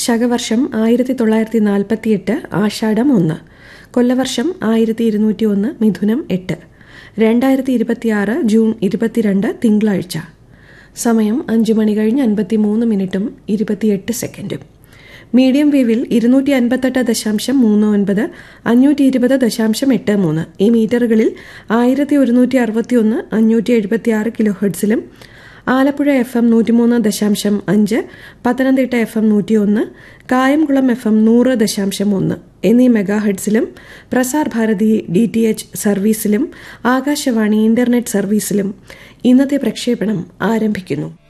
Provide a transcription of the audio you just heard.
ശകവർഷം ആയിരത്തി തൊള്ളായിരത്തി നാൽപ്പത്തിയെട്ട് ആഷാഢം ഒന്ന് കൊല്ലവർഷം ആയിരത്തി ഇരുന്നൂറ്റി ഒന്ന് മിഥുനം എട്ട് രണ്ടായിരത്തി ഇരുപത്തിയാറ് ജൂൺ ഇരുപത്തിരണ്ട് തിങ്കളാഴ്ച സമയം അഞ്ചു മണി കഴിഞ്ഞ് അൻപത്തി മൂന്ന് മിനിറ്റും ഇരുപത്തിയെട്ട് സെക്കൻഡും മീഡിയം വേവിൽ ഇരുന്നൂറ്റി അൻപത്തെട്ട് ദശാംശം മൂന്ന് ഒൻപത് അഞ്ഞൂറ്റി ഇരുപത് ദശാംശം എട്ട് മൂന്ന് ഈ മീറ്ററുകളിൽ ആയിരത്തി ഒരുന്നൂറ്റി അറുപത്തി ഒന്ന് അഞ്ഞൂറ്റി എഴുപത്തി ആറ് കിലോ ഹെർട്സിലും ആലപ്പുഴ എഫ് എം നൂറ്റിമൂന്ന് ദശാംശം അഞ്ച് പത്തനംതിട്ട എഫ് എം നൂറ്റിയൊന്ന് കായംകുളം എഫ് എം നൂറ് ദശാംശം ഒന്ന് എന്നീ മെഗാ ഹെഡ്സിലും Prasar Bharati D T H സർവീസിലും ആകാശവാണി ഇന്റർനെറ്റ് സർവീസിലും ഇന്നത്തെ പ്രക്ഷേപണം ആരംഭിക്കുന്നു